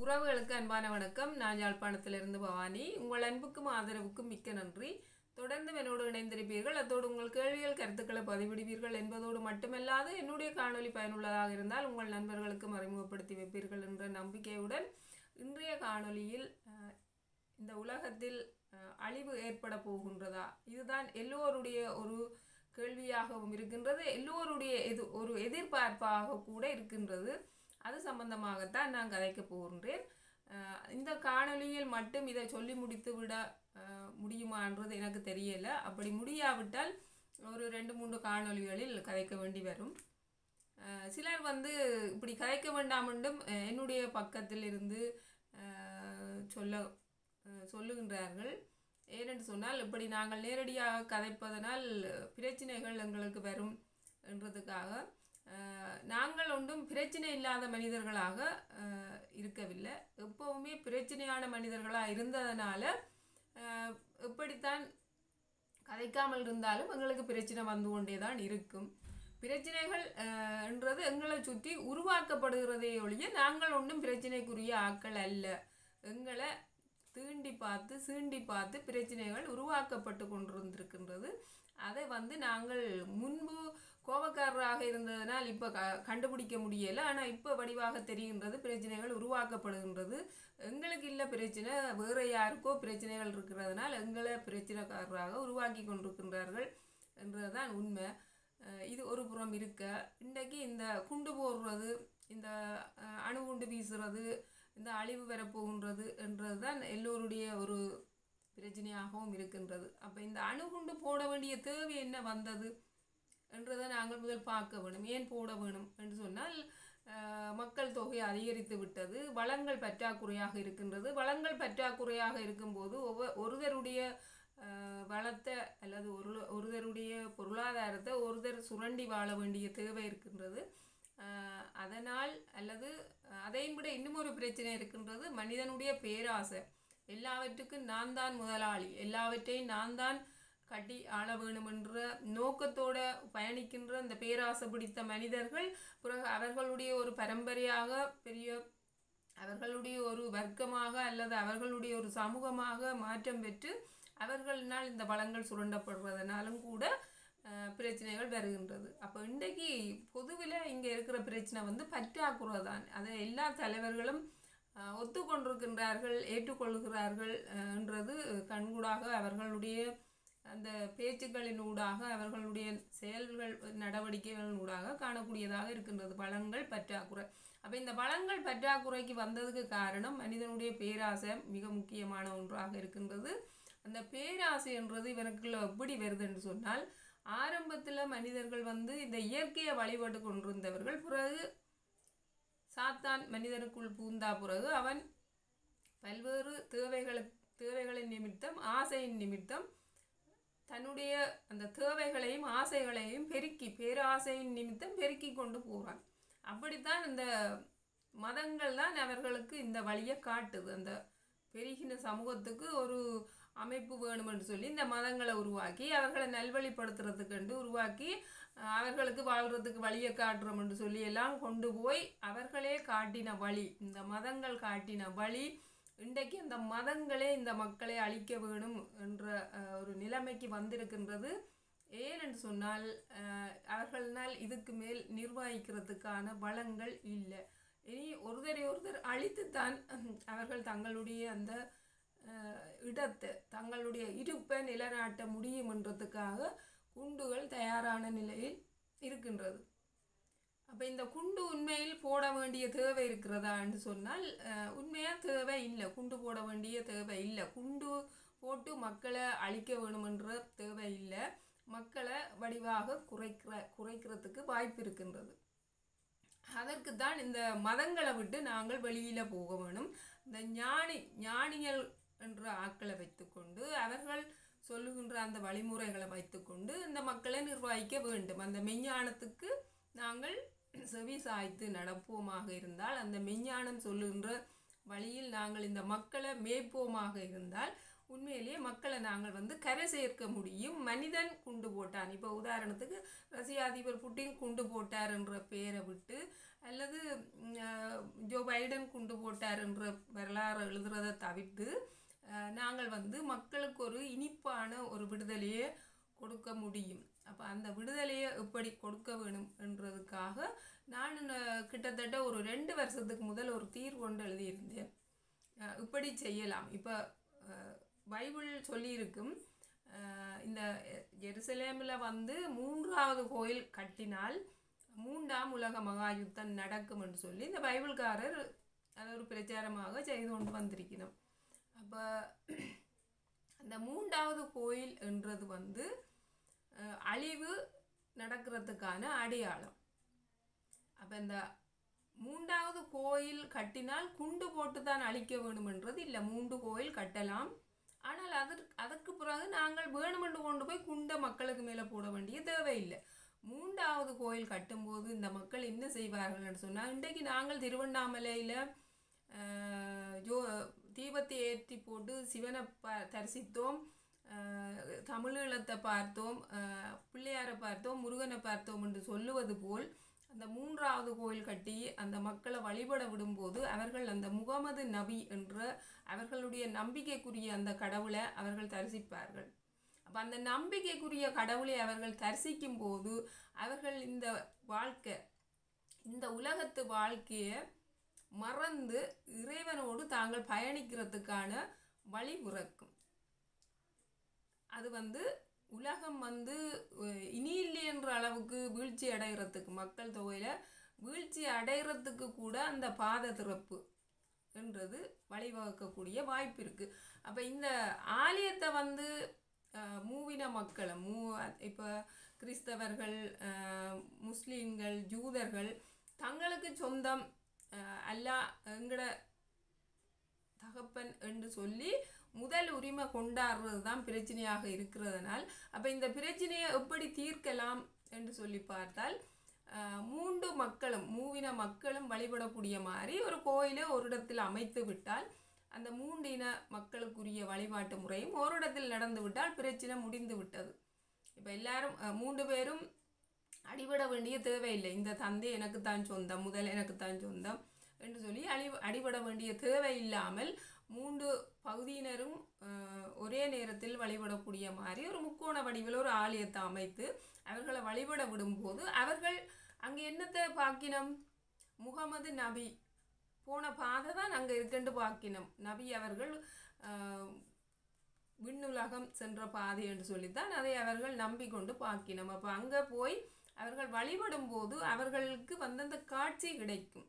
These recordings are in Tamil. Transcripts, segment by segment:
உறவுகளுக்கு அன்பான வணக்கம் நான் யாழ்ப்பாணத்திலிருந்து பவானி உங்கள் அன்புக்கும் ஆதரவுக்கும் மிக்க நன்றி தொடர்ந்து என்னோடு இணைந்திருப்பீர்கள் அத்தோடு உங்கள் கேள்விகள் கருத்துக்களை பதிவிடுவீர்கள் என்பதோடு மட்டுமல்லாது என்னுடைய காணொளி பயனுள்ளதாக இருந்தால் உங்கள் நண்பர்களுக்கும் அறிமுகப்படுத்தி வைப்பீர்கள் என்ற நம்பிக்கையுடன் இன்றைய காணொளியில் அஹ், இந்த உலகத்தில் அஹ், அழிவு ஏற்பட போகின்றதா இதுதான் எல்லோருடைய ஒரு கேள்வியாகவும் இருக்கின்றது எல்லோருடைய எது ஒரு எதிர்பார்ப்பாக கூட இருக்கின்றது அது சம்பந்தமாகத்தான் நான் கதைக்க போகின்றேன் அஹ், இந்த காணொளியில் மட்டும் இதை சொல்லி முடித்து விட அஹ், முடியுமான்றது எனக்கு தெரியல அப்படி முடியாவிட்டால் ஒரு ரெண்டு மூன்று காணொளிகளில் கதைக்க வேண்டி வரும் அஹ், சிலர் வந்து இப்படி கதைக்க வேண்டாம் என்றும் அஹ், என்னுடைய பக்கத்தில் இருந்து அஹ், சொல்ல அஹ், சொல்லுகின்றார்கள் ஏனென்று சொன்னால் இப்படி நாங்கள் நேரடியாக கதைப்பதனால் பிரச்சனைகள் எங்களுக்கு வரும் என்றதுக்காக அஹ், நாங்கள் ஒன்றும் பிரச்சனை இல்லாத மனிதர்களாக அஹ், இருக்கவில்லை எப்பவுமே பிரச்சனையான மனிதர்களாக இருந்ததனால அஹ், எப்படித்தான் கதைக்காமல் இருந்தாலும் எங்களுக்கு பிரச்சனை வந்து கொண்டே தான் இருக்கும் பிரச்சனைகள் அஹ், என்றது எங்களை சுற்றி உருவாக்கப்படுகிறதே ஒழிய நாங்கள் ஒன்றும் பிரச்சனைக்குரிய ஆட்கள் அல்ல எங்களை தீண்டி பார்த்து சீண்டி பார்த்து பிரச்சனைகள் உருவாக்கப்பட்டு கொண்டிருந்திருக்கின்றது அதை வந்து நாங்கள் முன்பு கோபக்காரராக இருந்ததனால் இப்போ க கண்டுபிடிக்க முடியலை ஆனால் இப்போ வடிவாக தெரிகின்றது பிரச்சனைகள் உருவாக்கப்படுகின்றது எங்களுக்கு இல்லை பிரச்சனை வேறு யாருக்கோ பிரச்சனைகள் இருக்கிறதுனால் எங்களை பிரச்சனைக்காரராக உருவாக்கி கொண்டிருக்கின்றார்கள் என்றதுதான் உண்மை அஹ் இது ஒரு புறம் இருக்க இன்றைக்கு இந்த குண்டு போடுறது இந்த அஹ், அணுகுண்டு வீசுறது இந்த அழிவு வரப்போகின்றது என்றது தான் எல்லோருடைய ஒரு பிரச்சனையாகவும் இருக்கின்றது அப்போ இந்த அணுகுண்டு போட வேண்டிய தேவை என்ன வந்தது என்றதை நாங்கள் முதல் பார்க்க வேணும் ஏன் போட வேணும் என்று சொன்னால் அஹ், மக்கள் தொகை அதிகரித்து விட்டது வளங்கள் பற்றாக்குறையாக இருக்கின்றது வளங்கள் பற்றாக்குறையாக இருக்கும்போது ஒவ்வொரு ஒருவருடைய அஹ், வளத்தை அல்லது ஒரு ஒருவருடைய பொருளாதாரத்தை ஒருவர் சுரண்டி வாழ வேண்டிய தேவை இருக்கின்றது அஹ், அதனால் அல்லது அதையும் விட இன்னும் ஒரு பிரச்சனை இருக்கின்றது மனிதனுடைய பேராசை எல்லாவற்றுக்கும் நான் தான் முதலாளி எல்லாவற்றையும் நான் தான் கட்டி ஆள வேணும் என்ற நோக்கத்தோட பயணிக்கின்ற அந்த பேராசை பிடித்த மனிதர்கள் பிறகு அவர்களுடைய ஒரு பரம்பரையாக பெரிய அவர்களுடைய ஒரு வர்க்கமாக அல்லது அவர்களுடைய ஒரு சமூகமாக மாற்றம் பெற்று அவர்களினால் இந்த வளங்கள் சுரண்டப்படுறதுனாலும் கூட அஹ், பிரச்சனைகள் வருகின்றது அப்போ இன்றைக்கு பொதுவில் இங்கே இருக்கிற பிரச்சனை வந்து பற்றாக்குறை தான் அதை எல்லா தலைவர்களும் அஹ், ஒத்துக்கொண்டிருக்கின்றார்கள் ஏற்றுக்கொள்கிறார்கள் அஹ், என்றது கண்கூடாக அவர்களுடைய அந்த பேச்சுக்களின் ஊடாக அவர்களுடைய செயல்கள் நடவடிக்கைகளின் ஊடாக காணக்கூடியதாக இருக்கின்றது வளங்கள் பற்றாக்குறை அப்போ இந்த வளங்கள் பற்றாக்குறைக்கு வந்ததுக்கு காரணம் மனிதனுடைய பேராசை மிக முக்கியமான ஒன்றாக இருக்கின்றது அந்த பேராசை என்றது இவனுக்குள்ள எப்படி வருது என்று சொன்னால் ஆரம்பத்தில் மனிதர்கள் வந்து இந்த இயற்கையை வழிபட்டு கொண்டிருந்தவர்கள் பிறகு சாத்தான் மனிதனுக்குள் பூந்தா பிறகு அவன் பல்வேறு தேவைகளுக்கு தேவைகளின் நிமித்தம் ஆசையின் நிமித்தம் தன்னுடைய அந்த தேவைகளையும் ஆசைகளையும் பெருக்கி பேராசையின் நிமித்தம் பெருக்கி கொண்டு போகிறான் அப்படித்தான் இந்த மதங்கள் தான் அவர்களுக்கு இந்த வழியை காட்டுது அந்த பெருகின சமூகத்துக்கு ஒரு அமைப்பு வேணுமென்று சொல்லி இந்த மதங்களை உருவாக்கி அவர்களை நல்வழிப்படுத்துறதுக்கென்று உருவாக்கி அஹ், அவர்களுக்கு வாழ்கிறதுக்கு வழியை காட்டுறோம் என்று சொல்லி எல்லாம் கொண்டு போய் அவர்களே காட்டின வழி இந்த மதங்கள் காட்டின வழி இன்றைக்கு அந்த மதங்களே இந்த மக்களை அழிக்க வேணும் என்ற அஹ், ஒரு நிலைமைக்கு வந்திருக்கின்றது ஏன் என்று சொன்னால் அஹ், அவர்களால் இதுக்கு மேல் நிர்வகிக்கிறதுக்கான வளங்கள் இல்லை இனி ஒருத்தரை ஒருத்தர் அழித்துத்தான் அஹ், அவர்கள் தங்களுடைய அந்த அஹ், இடத்தை தங்களுடைய இருப்பை நிலைநாட்ட முடியும் என்றதுக்காக குண்டுகள் தயாரான நிலையில் இருக்கின்றது அப்போ இந்த குண்டு உண்மையில் போட வேண்டிய தேவை இருக்கிறதா என்று சொன்னால் அஹ், உண்மையா தேவை இல்லை குண்டு போட வேண்டிய தேவை இல்லை குண்டு போட்டு மக்களை அழிக்க வேணுமென்ற தேவை இல்லை மக்களை வடிவாக குறைக்கிற குறைக்கிறதுக்கு வாய்ப்பு இருக்கின்றது அதற்கு தான் இந்த மதங்களை விட்டு நாங்கள் வெளியில் போக வேணும் இந்த ஞானி ஞானிகள் என்ற ஆட்களை வைத்துக்கொண்டு அவர்கள் சொல்லுகின்ற அந்த வழிமுறைகளை வைத்துக்கொண்டு இந்த மக்களை நிர்வகிக்க வேண்டும் அந்த மெஞ்ஞானத்துக்கு நாங்கள் செவி சாய்த்து நடப்போமாக இருந்தால் அந்த மெஞ்ஞானம் சொல்லுகின்ற வழியில் நாங்கள் இந்த மக்களை மேய்ப்போமாக இருந்தால் உண்மையிலேயே மக்களை நாங்கள் வந்து கரை சேர்க்க முடியும் மனிதன் குண்டு போட்டான் இப்போ உதாரணத்துக்கு ரஷ்ய அதிபர் புட்டின் குண்டு போட்டார் என்ற பெயரை விட்டு அல்லது ம், அஹ், ஜோ பைடன் குண்டு போட்டார் என்ற வரலாறு எழுதுறதை தவிர்த்து அஹ், நாங்கள் வந்து மக்களுக்கு ஒரு இனிப்பான ஒரு விடுதலையை கொடுக்க முடியும் அப்போ அந்த விடுதலையை எப்படி கொடுக்க வேணும் என்றதுக்காக நான் ந- கிட்டத்தட்ட ஒரு ரெண்டு வருஷத்துக்கு முதல் ஒரு தீர்வு ஒன்று எழுதியிருந்தேன் அஹ் இப்படி செய்யலாம் இப்போ பைபிள் சொல்லியிருக்கும் அஹ் இந்த ஜெருசலேமில் வந்து மூன்றாவது கோயில் கட்டினால் மூன்றாம் உலக மகா யுத்தம் நடக்கும் என்று சொல்லி இந்த பைபிள்காரர் அதை ஒரு பிரச்சாரமாக செய்து கொண்டு வந்திருக்கணும் அப்போ அந்த மூன்றாவது கோயில் என்றது வந்து அஹ், அழிவு நடக்கிறதுக்கான அடையாளம் அப்போ இந்த மூன்றாவது கோயில் கட்டினால் குண்டு போட்டு தான் அழிக்க வேணுமென்றது இல்லை மூன்று கோயில் கட்டலாம் ஆனால் அதற்கு அதற்கு பிறகு நாங்கள் வேணுமென்று கொண்டு போய் குண்டை மக்களுக்கு மேலே போட வேண்டிய தேவையில்லை மூன்றாவது கோயில் கட்டும்போது இந்த மக்கள் என்ன செய்வார்கள்னு சொன்னால் இன்றைக்கு நாங்கள் திருவண்ணாமலையில் ஜோ தீபத்தை ஏற்றி போட்டு சிவனை ப தரிசித்தோம் அஹ், தமிழீழத்தை பார்த்தோம் அஹ், பிள்ளையாரை பார்த்தோம் முருகனை பார்த்தோம் என்று சொல்லுவது போல் அந்த மூன்றாவது கோயில் கட்டி அந்த மக்களை வழிபட விடும்போது அவர்கள் அந்த முகமது நபி என்ற அவர்களுடைய நம்பிக்கைக்குரிய அந்த கடவுளை அவர்கள் தரிசிப்பார்கள் அப்போ அந்த நம்பிக்கைக்குரிய கடவுளை அவர்கள் தரிசிக்கும் போது அவர்கள் இந்த வாழ்க்கை இந்த உலகத்து வாழ்க்கையை மறந்து இறைவனோடு தாங்கள் பயணிக்கிறதுக்கான வழி பிறக்கும் அது வந்து உலகம் வந்து அஹ், இனி இல்லை என்ற அளவுக்கு வீழ்ச்சி அடைகிறதுக்கு மக்கள் தொகையில் வீழ்ச்சி அடைகிறதுக்கு கூட அந்த பாத திறப்பு என்றது வழிவகுக்கக்கூடிய வாய்ப்பு இருக்குது அப்போ இந்த ஆலயத்தை வந்து அஹ், மூவின மக்களை மூ இப்போ கிறிஸ்தவர்கள் அஹ், முஸ்லீம்கள் ஜூதர்கள் தங்களுக்கு சொந்தம் அஹ், அல்லா எங்கட தகப்பன் என்று சொல்லி முதல் உரிமை கொண்டாடுறது தான் பிரச்சனையாக இருக்கிறதுனால் அப்போ இந்த பிரச்சனையை எப்படி தீர்க்கலாம் என்று சொல்லி பார்த்தால் ஆஹ், மூன்று மக்களும் மூவின மக்களும் வழிபடக்கூடிய மாதிரி ஒரு கோயிலை ஒரு இடத்தில் அமைத்து விட்டால் அந்த மூன்று இன மக்களுக்குரிய வழிபாட்டு முறையும் ஒரு இடத்தில் நடந்து விட்டால் பிரச்சனை முடிந்து விட்டது இப்போ எல்லாரும் அஹ், மூன்று பேரும் அடிபட வேண்டிய தேவையில்லை இந்த தந்தை எனக்கு தான் சொந்தம் முதல் எனக்கு தான் சொந்தம் என்று சொல்லி அடி அடிபட வேண்டிய தேவை இல்லாமல் மூன்று பகுதியினரும் அஹ், ஒரே நேரத்தில் வழிபடக்கூடிய மாதிரி ஒரு முக்கோண வடிவில் ஒரு ஆலயத்தை அமைத்து அவர்களை வழிபட விடும்போது அவர்கள் அங்கே என்னத்தை பார்க்கினம் முகமது நபி போன பாதை தான் அங்கே இருக்குன்னு பார்க்கினோம் நபி அவர்கள் ஆஹ், விண்ணுலகம் சென்ற பாதை என்று சொல்லித்தான் அதை அவர்கள் நம்பிக்கொண்டு பார்க்கினோம் அப்போ அங்கே போய் அவர்கள் வழிபடும் போது அவர்களுக்கு வந்து அந்த காட்சி கிடைக்கும்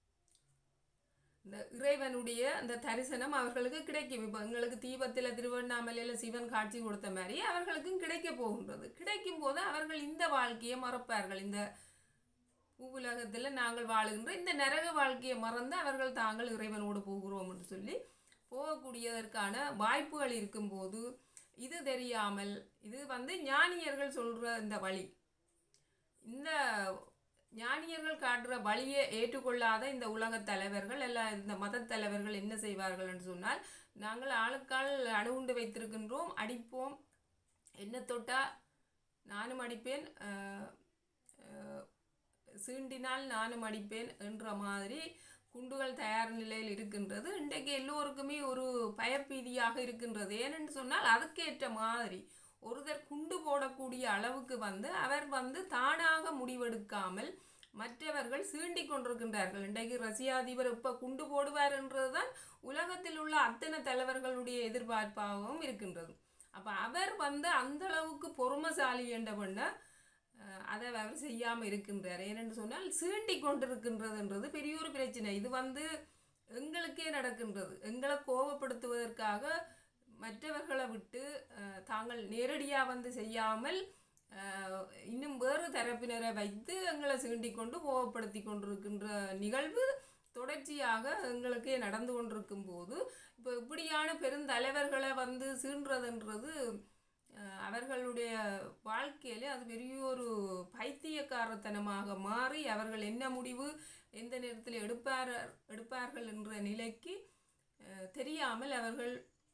இந்த இறைவனுடைய அந்த தரிசனம் அவர்களுக்கு கிடைக்கும் இப்போ எங்களுக்கு தீபத்தில் திருவண்ணாமலையில் சிவன் காட்சி கொடுத்த மாதிரி அவர்களுக்கும் கிடைக்க போகின்றது கிடைக்கும் போது அவர்கள் இந்த வாழ்க்கையை மறப்பார்கள் இந்த பூவுலகத்தில் நாங்கள் வாழுகின்ற இந்த நரக வாழ்க்கையை மறந்து அவர்கள் தாங்கள் இறைவனோடு போகிறோம் என்று சொல்லி போகக்கூடியதற்கான வாய்ப்புகள் இருக்கும்போது இது தெரியாமல் இது வந்து ஞானியர்கள் சொல்கிற இந்த வழி இந்த ஞானியர்கள் காட்டுற வழியை ஏற்றுக்கொள்ளாத இந்த உலகத் தலைவர்கள் எல்லாம் இந்த மதத் தலைவர்கள் என்ன செய்வார்கள் என்று சொன்னால் நாங்கள் ஆளுக்கால் அணுகுண்டு வைத்திருக்கின்றோம் அடிப்போம் என்ன தொட்டா நானும் அடிப்பேன் அஹ், அஹ், சீண்டினால் நானும் அடிப்பேன் என்ற மாதிரி குண்டுகள் தயார் நிலையில் இருக்கின்றது இன்றைக்கு எல்லோருக்குமே ஒரு பயப்பீதியாக இருக்கின்றது ஏனென்று சொன்னால் அதுக்கேற்ற மாதிரி ஒருத்தர் குண்டு போடக்கூடிய அளவுக்கு வந்து அவர் வந்து தானாக முடிவெடுக்காமல் மற்றவர்கள் சீண்டிக் கொண்டிருக்கின்றார்கள் இன்றைக்கு ரஷ்ய அதிபர் இப்போ குண்டு போடுவார் என்றதுதான் உலகத்தில் உள்ள அத்தனை தலைவர்களுடைய எதிர்பார்ப்பாகவும் இருக்கின்றது அப்போ அவர் வந்து அந்த அளவுக்கு பொறுமைசாலி என்ற பண்ண அஹ், அதை அவர் செய்யாமல் இருக்கின்றார் ஏனென்று சொன்னால் சீண்டி கொண்டிருக்கின்றதுன்றது பெரிய ஒரு பிரச்சனை இது வந்து எங்களுக்கே நடக்கின்றது எங்களை கோபப்படுத்துவதற்காக மற்றவர்களை விட்டு அஹ், தாங்கள் நேரடியாக வந்து செய்யாமல் அஹ், இன்னும் வேறு தரப்பினரை வைத்து எங்களை சீண்டிக் கொண்டு கோபப்படுத்தி கொண்டிருக்கின்ற நிகழ்வு தொடர்ச்சியாக எங்களுக்கே நடந்து கொண்டிருக்கும் போது இப்போ இப்படியான பெருந்தலைவர்களை வந்து சீன்றதுன்றது அஹ், அவர்களுடைய வாழ்க்கையிலே அது பெரிய ஒரு பைத்தியக்காரத்தனமாக மாறி அவர்கள் என்ன முடிவு எந்த நேரத்தில் எடுப்பார் எடுப்பார்கள் என்ற நிலைக்கு அஹ், தெரியாமல் அவர்கள்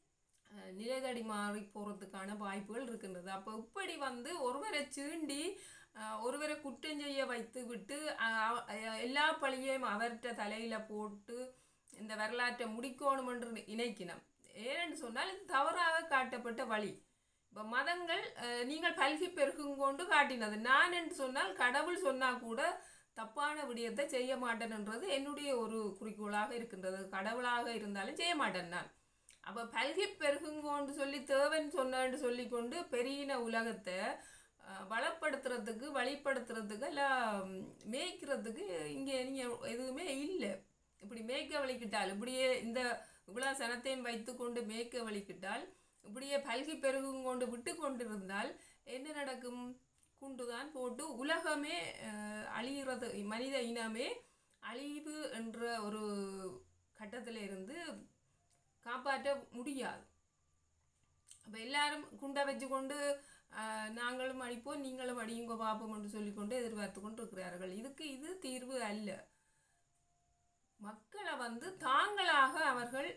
அஹ், நிலைதடி மாறி போகிறதுக்கான வாய்ப்புகள் இருக்கின்றது அப்போ இப்படி வந்து ஒருவரை சீண்டி அஹ், ஒருவரை குற்றம் செய்ய வைத்து விட்டு அஹ், அஹ், எல்லா பழியையும் அவர்கிட்ட தலையில் போட்டு இந்த வரலாற்றை முடிக்கணும் என்று இணைக்கினோம் ஏனென்று சொன்னால் இது தவறாக காட்டப்பட்ட வழி இப்போ மதங்கள் அஹ், நீங்கள் பல்கி பெருகுங்கொண்டு காட்டினது நான் என்று சொன்னால் கடவுள் சொன்னால் கூட தப்பான விடயத்தை செய்ய மாட்டேன்ன்றது என்னுடைய ஒரு குறிக்கோளாக இருக்கின்றது கடவுளாக இருந்தாலும் செய்ய மாட்டேன் நான் அப்போ பல்கி பெருகுங்கோன்னு சொல்லி தேவன் சொன்னான்னு சொல்லிக்கொண்டு பெரியன உலகத்தை அஹ், வளப்படுத்துறதுக்கு வழிப்படுத்துறதுக்கு எல்லாம் மேய்க்கிறதுக்கு இங்கே நீங்கள் எதுவுமே இல்லை இப்படி மேய்க்க வலிக்கிட்டால் இப்படியே இந்த இவ்வளோ சனத்தையும் வைத்துக்கொண்டு மேய்க்க வலிக்கிட்டால் இப்படியே பல்கி பெருகுங்கொண்டு விட்டு கொண்டிருந்தால் என்ன நடக்கும் குண்டுதான் போட்டு உலகமே அஹ், அழிகிறது மனித இனமே அழிவு என்ற ஒரு கட்டத்தில் இருந்து காப்பாற்ற முடியாது அப்போ எல்லாரும் குண்டை வச்சுக்கொண்டு ஆஹ், நாங்களும் அடிப்போம் நீங்களும் அடியுங்க பார்ப்போம் என்று சொல்லிக்கொண்டு எதிர்பார்த்து கொண்டு இருக்கிறார்கள் இதுக்கு இது தீர்வு அல்ல மக்களை வந்து தாங்களாக அவர்கள்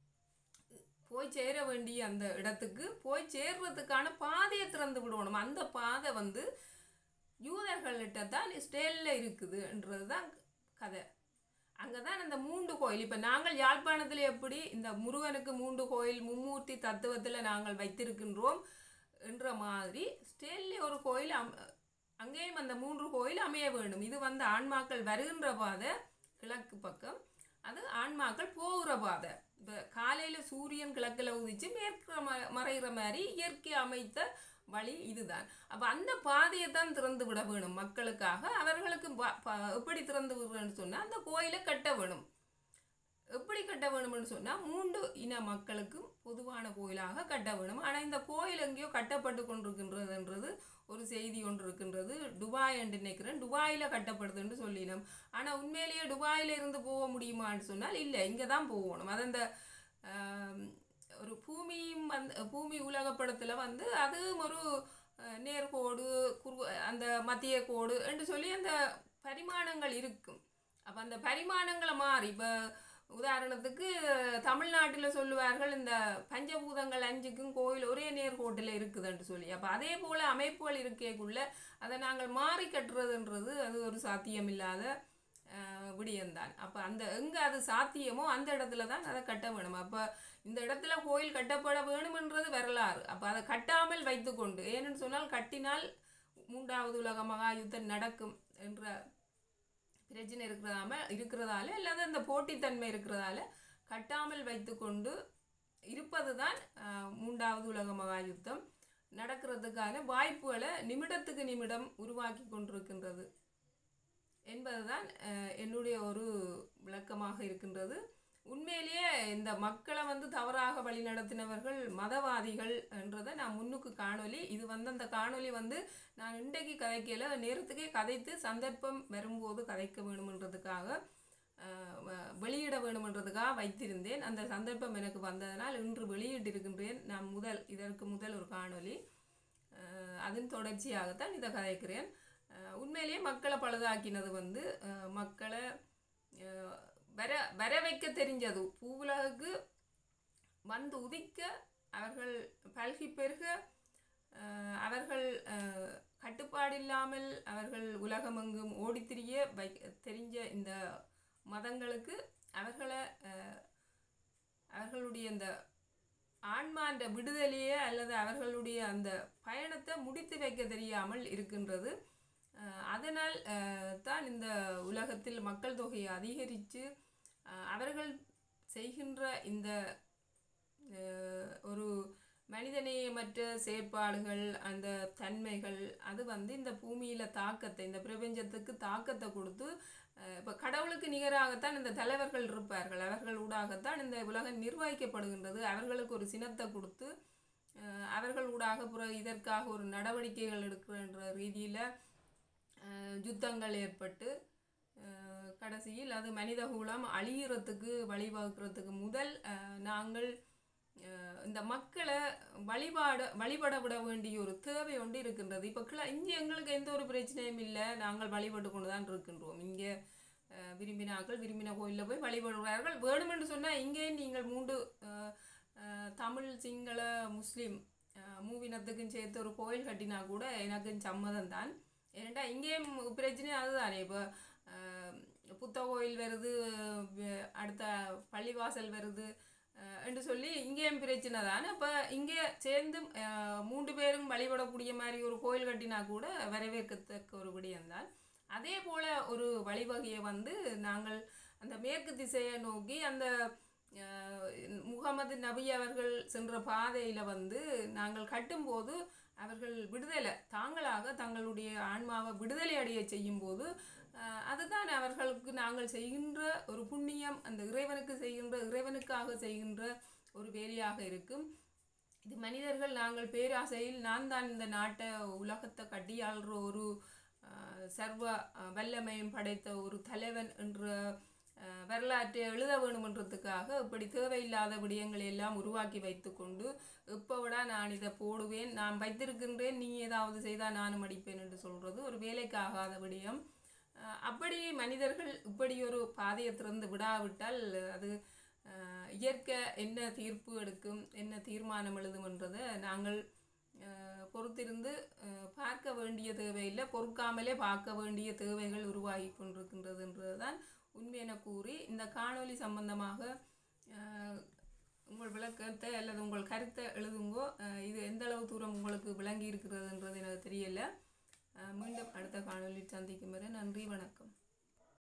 போய் சேர வேண்டிய அந்த இடத்துக்கு போய் சேர்றதுக்கான பாதையை திறந்து விடணும் அந்த பாதை வந்து யூதர்கள்கிட்ட தான் ஸ்டேலில் இருக்குதுன்றது தான் கதை அங்கே தான் அந்த மூன்று கோயில் இப்போ நாங்கள் யாழ்ப்பாணத்தில் எப்படி இந்த முருகனுக்கு மூன்று கோயில் மும்மூர்த்தி தத்துவத்தில் நாங்கள் வைத்திருக்கின்றோம் என்ற மாதிரி ஸ்டேலில் ஒரு கோயில் அம் அங்கேயும் அந்த மூன்று கோயில் அமைய வேண்டும் இது வந்து ஆன்மாக்கள் வருகின்ற பாதை கிழக்கு பக்கம் அது ஆன்மாக்கள் போகிற பாதை இப்போ காலையில் சூரியன் கிழக்கில் உதிச்சு மேற்கு ம மறைகிற மாதிரி இயற்கை அமைத்த வழி இதுதான் அப்போ அந்த பாதையை தான் திறந்து விட வேணும் மக்களுக்காக அவர்களுக்கு ப- ப- எப்படி திறந்து விடுறேன்னு சொன்னால் அந்த கோயிலை கட்ட வேணும் எப்படி கட்ட வேணும்னு சொன்னால் மூன்று இன மக்களுக்கும் பொதுவான கோயிலாக கட்ட வேணும் ஆனால் இந்த கோயில் எங்கேயோ கட்டப்பட்டு கொண்டிருக்கின்றதுன்றது ஒரு செய்தி ஒன்று இருக்கின்றது துபாய் என்று நினைக்கிறேன் துபாயில் கட்டப்படுதுன்னு சொல்லினோம் ஆனால் உண்மையிலேயே துபாயில இருந்து போக முடியுமான்னு சொன்னால் இல்லை இங்கே தான் போகணும் அது அந்த ஆம், ஒரு பூமியும் வந்து பூமி உலகப்படத்தில் வந்து அதுவும் ஒரு அஹ், நேர்கோடு குறு அந்த மத்திய கோடு என்று சொல்லி அந்த பரிமாணங்கள் இருக்கும் அப்போ அந்த பரிமாணங்களை மாறி இப்போ உதாரணத்துக்கு தமிழ்நாட்டில் சொல்லுவார்கள் இந்த பஞ்சபூதங்கள் அஞ்சுக்கும் கோயில் ஒரே நேர்கோட்டில் இருக்குதுன்னு சொல்லி அப்போ அதே போல் அமைப்புகள் இருக்கேக்குள்ள அதை நாங்கள் மாறி கட்டுறதுன்றது அது ஒரு சாத்தியமில்லாத அஹ், விடயம்தான் அப்போ அந்த எங்கே அது சாத்தியமோ அந்த இடத்துல தான் அதை கட்ட வேணும் அப்போ இந்த இடத்துல கோயில் கட்டப்பட வேணுமென்றது வரலாறு அப்போ அதை கட்டாமல் வைத்துக்கொண்டு ஏன்னு சொன்னால் கட்டினால் மூன்றாவது உலக மகா யுத்தம் நடக்கும் என்ற பிரச்சனை இருக்கிறதாம இருக்கிறதால அல்லது அந்த போட்டித்தன்மை இருக்கிறதால கட்டாமல் வைத்துக்கொண்டு இருப்பது தான் மூன்றாவது உலக மகா யுத்தம் நடக்கிறதுக்கான வாய்ப்புகளை நிமிடத்துக்கு நிமிடம் உருவாக்கி கொண்டிருக்கின்றது என்பதுதான் அஹ், என்னுடைய ஒரு விளக்கமாக இருக்கின்றது உண்மையிலேயே இந்த மக்களை வந்து தவறாக வழிநடத்தினவர்கள் மதவாதிகள் என்றதை நான் முன்னுக்கு காணொலி இது வந்து அந்த காணொலி வந்து நான் இன்றைக்கு கதைக்கல நேரத்துக்கே கதைத்து சந்தர்ப்பம் வரும்போது கதைக்க வேணுமென்றதுக்காக அஹ், வ- வெளியிட வேணுமென்றதுக்காக வைத்திருந்தேன் அந்த சந்தர்ப்பம் எனக்கு வந்ததனால் இன்று வெளியிட்டிருக்கின்றேன் நான் முதல் இதற்கு முதல் ஒரு காணொலி அஹ், அதன் தொடர்ச்சியாகத்தான் இதை கதைக்கிறேன் அஹ், உண்மையிலேயே மக்களை பழுதாக்கினது வந்து அஹ், மக்களை அஹ், வர வர வைக்க தெரிஞ்சது பூவுலகுக்கு வந்து உதிக்க அவர்கள் பல்கி பெருக அஹ், அவர்கள் அஹ், கட்டுப்பாடில்லாமல் அவர்கள் உலகமெங்கும் ஓடித்திரிய வை தெரிஞ்ச இந்த மதங்களுக்கு அவர்களை அஹ், அவர்களுடைய இந்த ஆன்மான்ற விடுதலையே அல்லது அவர்களுடைய அந்த பயணத்தை முடித்து வைக்க தெரியாமல் இருக்கின்றது அஹ், அதனால் அஹ், தான் இந்த உலகத்தில் மக்கள் தொகையை அதிகரித்து அவர்கள் செய்கின்ற இந்த அஹ், ஒரு மனிதநேயமற்ற செயற்பாடுகள் அந்த தன்மைகள் அது வந்து இந்த பூமியில் தாக்கத்தை இந்த பிரபஞ்சத்துக்கு தாக்கத்தை கொடுத்து இப்போ கடவுளுக்கு நிகராகத்தான் இந்த தலைவர்கள் இருப்பார்கள் அவர்கள் ஊடாகத்தான் இந்த உலகம் நிர்வகிக்கப்படுகின்றது அவர்களுக்கு ஒரு சினத்தை கொடுத்து அஹ், அவர்கள் ஊடாக புற இதற்காக ஒரு நடவடிக்கைகள் எடுக்கின்ற ரீதியில் யுத்தங்கள் ஏற்பட்டு அஹ், கடைசியில் அது மனிதகுலம் அழிகிறதுக்கு வழிவகுக்கிறதுக்கு முதல் அஹ், நாங்கள் அஹ், இந்த மக்களை வழிபாட வழிபட விட வேண்டிய ஒரு தேவை ஒன்று இருக்கின்றது இப்போ கிள இங்கே எங்களுக்கு எந்த ஒரு பிரச்சனையும் இல்லை நாங்கள் வழிபட்டு கொண்டு தான் இருக்கின்றோம் இங்கே விரும்பினாக்கள் விரும்பின கோயிலில் போய் வழிபடுகிறார்கள் வேணுமென்று சொன்னால் இங்கே நீங்கள் மூன்று அஹ், அஹ், தமிழ் சிங்கள முஸ்லீம் அஹ், மூவினத்துக்கும் சேர்த்து ஒரு கோயில் கட்டினா கூட எனக்கு சம்மதம் தான் ஏன்டா இங்கேயும் பிரச்சனை அதுதானே இப்போ புத்த கோயில் வருது வ- அடுத்த பள்ளிவாசல் வருது அஹ், என்று சொல்லி இங்கேயும் பிரச்சனை தானே இப்போ இங்கே சேர்ந்து அஹ், மூன்று பேரும் வழிபடக்கூடிய மாதிரி ஒரு கோயில் கட்டினா கூட வரவேற்கத்தக்க ஒரு விடயம்தான் அதே போல ஒரு வழிவகையை வந்து நாங்கள் அந்த மேற்கு திசையை நோக்கி அந்த அஹ், முகமது நபி அவர்கள் சென்ற பாதையில் வந்து நாங்கள் கட்டும்போது அவர்கள் விடுதலை தாங்களாக தங்களுடைய ஆன்மாவை விடுதலை அடைய செய்யும்போது அஹ், அதுதான் அவர்களுக்கு நாங்கள் செய்கின்ற ஒரு புண்ணியம் அந்த இறைவனுக்கு செய்கின்ற இறைவனுக்காக செய்கின்ற ஒரு வேலையாக இருக்கும் இது மனிதர்கள் நாங்கள் பேராசையில் நான் தான் இந்த நாட்டை உலகத்தை கட்டியாள்ற ஒரு அஹ், சர்வ அஹ், வல்லமையும் படைத்த ஒரு தலைவன் என்ற அஹ், வரலாற்றை எழுத வேணுமென்றதுக்காக இப்படி தேவையில்லாத விடயங்களை எல்லாம் உருவாக்கி வைத்துக்கொண்டு இப்போவிடா நான் இதை போடுவேன் நான் வைத்திருக்கின்றேன் நீ ஏதாவது செய்தால் நானும் அடிப்பேன் என்று சொல்கிறது ஒரு வேலைக்கு ஆகாத விடயம் அஹ், அப்படி மனிதர்கள் இப்படி ஒரு பாதையை திறந்து விடாவிட்டால் அது அஹ், இயற்கை என்ன தீர்ப்பு எடுக்கும் என்ன தீர்மானம் எழுதும்ன்றதை நாங்கள் அஹ், பொறுத்திருந்து அஹ், பார்க்க வேண்டிய தேவையில்லை பொறுக்காமலே பார்க்க வேண்டிய தேவைகள் உருவாகி கொண்டிருக்கின்றதுன்றது தான் உண்மை என கூறி இந்த காணொளி சம்பந்தமாக அஹ், உங்கள் விளக்கத்தை அல்லது உங்கள் கருத்தை எழுதுங்கோ அஹ், இது எந்த அளவு தூரம் உங்களுக்கு விளங்கி இருக்கிறதுன்றது எனக்கு தெரியல அஹ், மீண்டும் அடுத்த காணொளி சந்திக்கும் வரை நன்றி வணக்கம்